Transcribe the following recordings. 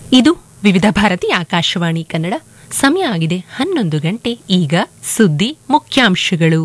ಇದು ವಿವಿಧ ಭಾರತಿ ಆಕಾಶವಾಣಿ ಕನ್ನಡ ಸಮಯ ಆಗಿದೆ ಹನ್ನೊಂದು ಗಂಟೆ ಈಗ ಸುದ್ದಿ ಮುಖ್ಯಾಂಶಗಳು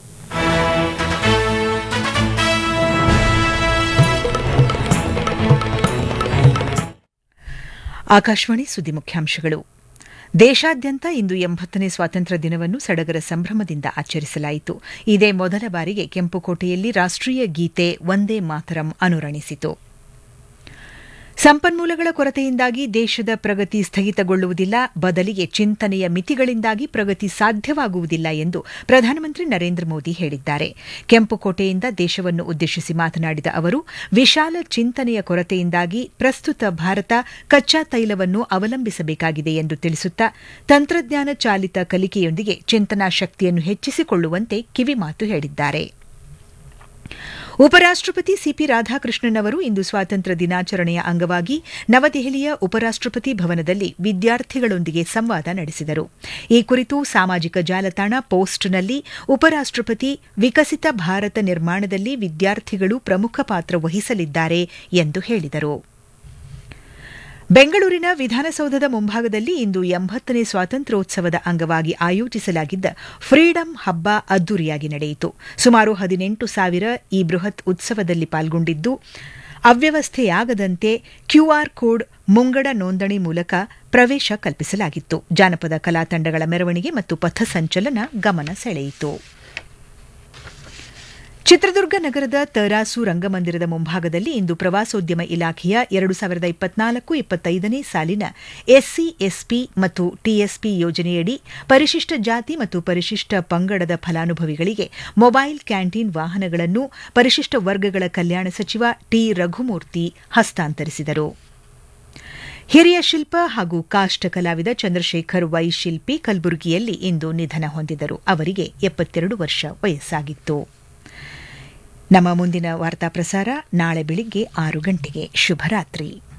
ಆಕಾಶವಾಣಿ ಸುದ್ದಿ ಮುಖ್ಯಾಂಶಗಳು ದೇಶಾದ್ಯಂತ ಇಂದು ಎಂಬತ್ತನೇ ಸ್ವಾತಂತ್ರ್ಯ ದಿನವನ್ನು ಸಡಗರ ಸಂಭ್ರಮದಿಂದ ಆಚರಿಸಲಾಯಿತು ಇದೇ ಮೊದಲ ಬಾರಿಗೆ ಕೆಂಪುಕೋಟೆಯಲ್ಲಿ ರಾಷ್ಟೀಯ ಗೀತೆ ಒಂದೇ ಮಾತರಂ ಅನುರಣಿಸಿತು ಸಂಪನ್ಮೂಲಗಳ ಕೊರತೆಯಿಂದಾಗಿ ದೇಶದ ಪ್ರಗತಿ ಸ್ಥಗಿತಗೊಳ್ಳುವುದಿಲ್ಲ ಬದಲಿಗೆ ಚಿಂತನೆಯ ಮಿತಿಗಳಿಂದಾಗಿ ಪ್ರಗತಿ ಸಾಧ್ಯವಾಗುವುದಿಲ್ಲ ಎಂದು ಪ್ರಧಾನಮಂತ್ರಿ ನರೇಂದ್ರ ಮೋದಿ ಹೇಳಿದ್ದಾರೆ ಕೆಂಪುಕೋಟೆಯಿಂದ ದೇಶವನ್ನು ಉದ್ದೇಶಿಸಿ ಮಾತನಾಡಿದ ಅವರು ವಿಶಾಲ ಚಿಂತನೆಯ ಕೊರತೆಯಿಂದಾಗಿ ಪ್ರಸ್ತುತ ಭಾರತ ಕಚ್ಚಾ ತೈಲವನ್ನು ಅವಲಂಬಿಸಬೇಕಾಗಿದೆ ಎಂದು ತಿಳಿಸುತ್ತಾ ತಂತ್ರಜ್ಞಾನ ಚಾಲಿತ ಕಲಿಕೆಯೊಂದಿಗೆ ಚಿಂತನಾ ಶಕ್ತಿಯನ್ನು ಹೆಚ್ಚಿಸಿಕೊಳ್ಳುವಂತೆ ಕಿವಿಮಾತು ಹೇಳಿದ್ದಾರೆ ಉಪರಾಷ್ಟಪತಿ ಸಿಪಿ ರಾಧಾಕೃಷ್ಣನ್ ಅವರು ಇಂದು ಸ್ವಾತಂತ್ರ್ಯ ದಿನಾಚರಣೆಯ ಅಂಗವಾಗಿ ನವದೆಹಲಿಯ ಉಪರಾಷ್ಟಪತಿ ಭವನದಲ್ಲಿ ವಿದ್ಯಾರ್ಥಿಗಳೊಂದಿಗೆ ಸಂವಾದ ನಡೆಸಿದರು ಈ ಕುರಿತು ಸಾಮಾಜಿಕ ಜಾಲತಾಣ ಪೋಸ್ಟ್ನಲ್ಲಿ ಉಪರಾಷ್ಟಪತಿ ವಿಕಸಿತ ಭಾರತ ನಿರ್ಮಾಣದಲ್ಲಿ ವಿದ್ಯಾರ್ಥಿಗಳು ಪ್ರಮುಖ ಪಾತ್ರ ವಹಿಸಲಿದ್ದಾರೆ ಎಂದು ಹೇಳಿದರು ಬೆಂಗಳೂರಿನ ವಿಧಾನಸೌಧದ ಮುಂಭಾಗದಲ್ಲಿ ಇಂದು ಎಂಬತ್ತನೇ ಸ್ವಾತಂತ್ರ್ಯೋತ್ಸವದ ಅಂಗವಾಗಿ ಆಯೋಜಿಸಲಾಗಿದ್ದ ಫ್ರೀಡಂ ಹಬ್ಬ ಅದ್ದೂರಿಯಾಗಿ ನಡೆಯಿತು ಸುಮಾರು ಹದಿನೆಂಟು ಸಾವಿರ ಈ ಬೃಹತ್ ಉತ್ಸವದಲ್ಲಿ ಪಾಲ್ಗೊಂಡಿದ್ದು ಅವ್ಯವಸ್ಥೆಯಾಗದಂತೆ ಕ್ಯೂಆರ್ ಕೋಡ್ ಮುಂಗಡ ನೋಂದಣಿ ಮೂಲಕ ಪ್ರವೇಶ ಕಲ್ಪಿಸಲಾಗಿತ್ತು ಜಾನಪದ ಕಲಾ ತಂಡಗಳ ಮೆರವಣಿಗೆ ಮತ್ತು ಪಥಸಂಚಲನ ಗಮನ ಸೆಳೆಯಿತು ಚಿತ್ರದುರ್ಗ ನಗರದ ತರಾಸು ರಂಗಮಂದಿರದ ಮುಂಭಾಗದಲ್ಲಿ ಇಂದು ಪ್ರವಾಸೋದ್ಯಮ ಇಲಾಖೆಯ ಎರಡು ಸಾವಿರದ ಇಪ್ಪತ್ನಾಲ್ಕು ಇಪ್ಪತ್ತೈದನೇ ಸಾಲಿನ ಎಸ್ಸಿ ಎಸ್ಪಿ ಮತ್ತು ಟಿಎಸ್ಪಿ ಯೋಜನೆಯಡಿ ಪರಿಶಿಷ್ಟ ಜಾತಿ ಮತ್ತು ಪರಿಶಿಷ್ಟ ಪಂಗಡದ ಫಲಾನುಭವಿಗಳಿಗೆ ಮೊಬೈಲ್ ಕ್ಯಾಂಟೀನ್ ವಾಹನಗಳನ್ನು ಪರಿಶಿಷ್ಟ ವರ್ಗಗಳ ಕಲ್ಯಾಣ ಸಚಿವ ಟಿ ರಘುಮೂರ್ತಿ ಹಸ್ತಾಂತರಿಸಿದರು ಹಿರಿಯ ಶಿಲ್ಪ ಹಾಗೂ ಕಾಷ್ಟ ಕಲಾವಿದ ಚಂದ್ರಶೇಖರ್ ವೈ ಶಿಲ್ಪಿ ಕಲಬುರಗಿಯಲ್ಲಿ ಇಂದು ನಿಧನ ಹೊಂದಿದರು ಅವರಿಗೆ ಎಪ್ಪತ್ತೆರಡು ವರ್ಷ ವಯಸ್ಸಾಗಿತ್ತು ನಮ್ಮ ಮುಂದಿನ ವಾರ್ತಾ ಪ್ರಸಾರ ನಾಳೆ ಬೆಳಿಗ್ಗೆ ಆರು ಗಂಟೆಗೆ ಶುಭರಾತ್ರಿ